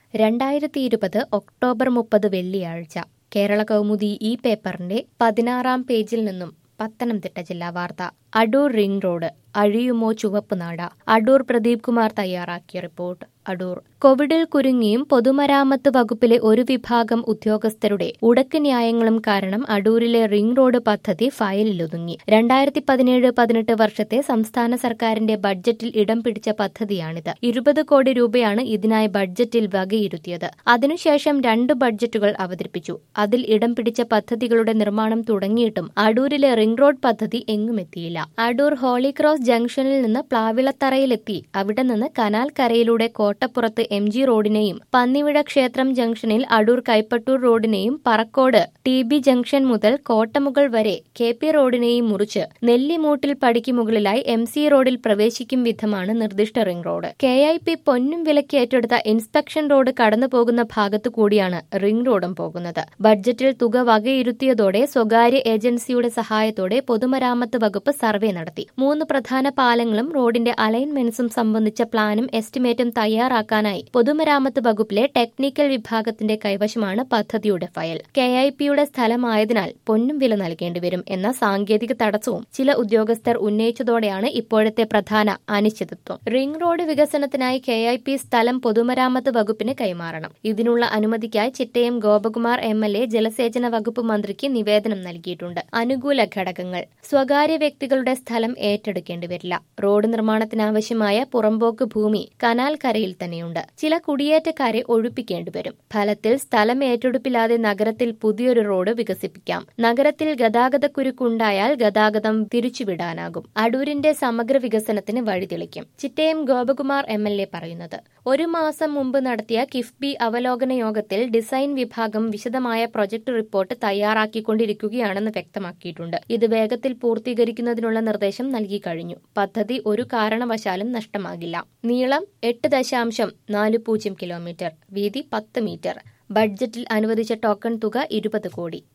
രണ്ടായിരത്തി ഇരുപത് ഒക്ടോബർ മുപ്പത് വെള്ളിയാഴ്ച കേരള കൗമുദി ഈ പേപ്പറിന്റെ പതിനാറാം പേജിൽ നിന്നും പത്തനംതിട്ട ജില്ലാ വാർത്ത അടൂർ റിംഗ് റോഡ് അഴിയുമോ ചുവപ്പ് നാട അടൂർ പ്രദീപ് കുമാർ തയ്യാറാക്കിയ റിപ്പോർട്ട് അടൂർ കോവിഡിൽ കുരുങ്ങിയും പൊതുമരാമത്ത് വകുപ്പിലെ ഒരു വിഭാഗം ഉദ്യോഗസ്ഥരുടെ ഉടക്ക് ന്യായങ്ങളും കാരണം അടൂരിലെ റിംഗ് റോഡ് പദ്ധതി ഫയലിലൊതുങ്ങി രണ്ടായിരത്തി പതിനേഴ് പതിനെട്ട് വർഷത്തെ സംസ്ഥാന സർക്കാരിന്റെ ബഡ്ജറ്റിൽ ഇടം പിടിച്ച പദ്ധതിയാണിത് ഇരുപത് കോടി രൂപയാണ് ഇതിനായി ബഡ്ജറ്റിൽ വകയിരുത്തിയത് അതിനുശേഷം രണ്ട് ബഡ്ജറ്റുകൾ അവതരിപ്പിച്ചു അതിൽ ഇടം പിടിച്ച പദ്ധതികളുടെ നിർമ്മാണം തുടങ്ങിയിട്ടും അടൂരിലെ റിംഗ് റോഡ് പദ്ധതി എങ്ങുമെത്തിയില്ല അടൂർ ഹോളി ക്രോസ് ജംഗ്ഷനിൽ നിന്ന് പ്ലാവിളത്തറയിലെത്തി അവിടെ നിന്ന് കനാൽ കരയിലൂടെ കോട്ടപ്പുറത്ത് എം ജി റോഡിനെയും പന്നിവിട ക്ഷേത്രം ജംഗ്ഷനിൽ അടൂർ കൈപ്പട്ടൂർ റോഡിനെയും പറക്കോട് ടി ബി ജംഗ്ഷൻ മുതൽ കോട്ടമുകൾ വരെ കെ പി റോഡിനെയും മുറിച്ച് നെല്ലിമൂട്ടിൽ പടിക്ക് മുകളിലായി എം സി റോഡിൽ പ്രവേശിക്കും വിധമാണ് നിർദ്ദിഷ്ട ring road K I P പൊന്നും വിലയ്ക്ക് ഏറ്റെടുത്ത ഇൻസ്പെക്ഷൻ റോഡ് കടന്നു പോകുന്ന ഭാഗത്തു കൂടിയാണ് റിംഗ് റോഡും പോകുന്നത് ബഡ്ജറ്റിൽ തുക വകയിരുത്തിയതോടെ സ്വകാര്യ ഏജൻസിയുടെ സഹായത്തോടെ പൊതുമരാമത്ത് വകുപ്പ് സർവേ നടത്തി മൂന്ന് പ്രധാന പാലങ്ങളും റോഡിന്റെ അലൈൻമെന്റ്സും സംബന്ധിച്ച പ്ലാനും എസ്റ്റിമേറ്റും തയ്യാറാക്കാനായി പൊതുമരാമത്ത് വകുപ്പിലെ ടെക്നിക്കൽ വിഭാഗത്തിന്റെ കൈവശമാണ് പദ്ധതിയുടെ ഫയൽ കെ ഐ പിയുടെ സ്ഥലമായതിനാൽ പൊന്നും വില നൽകേണ്ടി വരും എന്ന സാങ്കേതിക തടസ്സവും ചില ഉദ്യോഗസ്ഥർ ഉന്നയിച്ചതോടെയാണ് ഇപ്പോഴത്തെ പ്രധാന അനിശ്ചിതത്വം റിംഗ് റോഡ് വികസനത്തിനായി കെ ഐ പി സ്ഥലം പൊതുമരാമത്ത് വകുപ്പിന് കൈമാറണം ഇതിനുള്ള അനുമതിക്കായി Chittayam Gopakumar M L A ജലസേചന വകുപ്പ് മന്ത്രിക്ക് നിവേദനം നൽകിയിട്ടുണ്ട് അനുകൂല ഘടകങ്ങൾ സ്വകാര്യ വ്യക്തികളുടെ സ്ഥലം ഏറ്റെടുക്കേണ്ടി വരില്ല റോഡ് നിർമ്മാണത്തിനാവശ്യമായ പുറമ്പോക്ക് ഭൂമി കനാൽ കരയിൽ തന്നെയുണ്ട് ചില കുടിയേറ്റക്കാരെ ഒഴിപ്പിക്കേണ്ടി വരും ഫലത്തിൽ സ്ഥലം ഏറ്റെടുപ്പില്ലാതെ നഗരത്തിൽ പുതിയൊരു റോഡ് വികസിപ്പിക്കാം നഗരത്തിൽ ഗതാഗതക്കുരുക്കുണ്ടായാൽ ഗതാഗതം തിരിച്ചുവിടാനാകും അടൂരിന്റെ സമഗ്ര വികസനത്തിന് വഴിതെളിക്കും Chittayam Gopakumar M L A പറയുന്നത് ഒരു മാസം മുമ്പ് നടത്തിയ കിഫ്ബി അവലോകന യോഗത്തിൽ ഡിസൈൻ വിഭാഗം വിശദമായ പ്രൊജക്ട് റിപ്പോർട്ട് തയ്യാറാക്കിക്കൊണ്ടിരിക്കുകയാണെന്ന് വ്യക്തമാക്കിയിട്ടുണ്ട് ഇത് വേഗത്തിൽ പൂർത്തീകരിക്കുന്നതിനുള്ള നിർദ്ദേശം നൽകി കഴിഞ്ഞു പദ്ധതി ഒരു കാരണവശാലും നഷ്ടമാകില്ല നീളം എട്ട് ദശാംശം നാല് പൂജ്യം കിലോമീറ്റർ വീതി പത്ത് മീറ്റർ ബഡ്ജറ്റിൽ അനുവദിച്ച ടോക്കൺ തുക ഇരുപത് കോടി